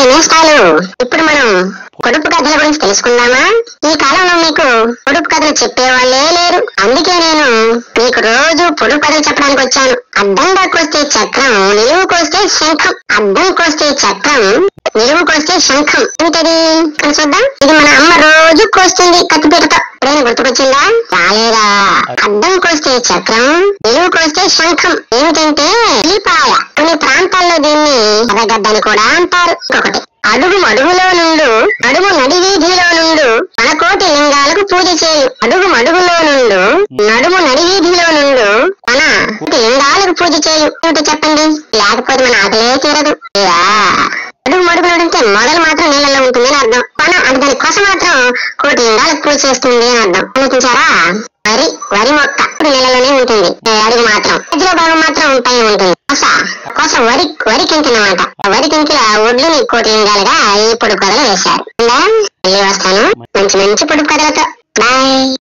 Hi నేస్తాలు ఇప్పుడు మనం పొడుపు కథల గురించి తెలుసుకుందామా ఈ కాలంలో మీకు పొడుపు కథలు చెప్పేవాళ్ళే లేరు అందుకే నేను మీకు రోజు పొడుపు కథలు చెప్పడానికి వచ్చాను అడ్డంగా కోస్తే చక్రం నిలువుకొస్తే శంఖం అడ్డం కోస్తే చక్రం నిలువుకొస్తే శంఖం ఏంటది ఇక్కడ చూద్దాం ఇది మన అమ్మ రోజు కోస్తుంది కత్తిపీటతో ఎప్పుడైనా గుర్తుకొచ్చిందా రాలేదా అడ్డం కోస్తే చక్రం నిలువు కోస్తే శంఖం ఏమిటంటే ఉల్లిపాయ కొన్ని ప్రాంతాల్లో దీన్ని ఎర్రగడ్డని కూడా అంటారు ఇంకొకటి అడుగు మడుగులో నుండు అడుగు నడి వీధిలో నుండు మనకోటి లింగాలకు పూజ చేయు అడుగు మడుగులో నుండు నడుము నడి వీధిలో నుండు మన కోటి లింగాలకు పూజ చేయు ఏమిటో చెప్పండి లేకపోతే మన ఆకలే తీరదు ఇలా అడుగు మడుగు అంటే మొదలు మాత్రం నీళ్ళలో ఉంటుందని అర్థం కొన అంటే దాని కొస మాత్రం కోటి లింగాలకు పూజ చేస్తుంది అని అర్థం ఆలోచించారా వరి వరి మొక్క ఇప్పుడు నీళ్ళలోనే ఉంటుంది ఏ అడుగు మాత్రం మధ్యలో భాగం మాత్రం పైన ఉంటుంది కొస కొస వరి వరి కింకినమాట వరి కింకిల ఒడ్లుని కోటి లింగాలుగా ఈ పొడుపు కథలు వేశారు ఉందా? మళ్ళీ వస్తాను మంచి మంచి పొడుపు కథలతో బాయ్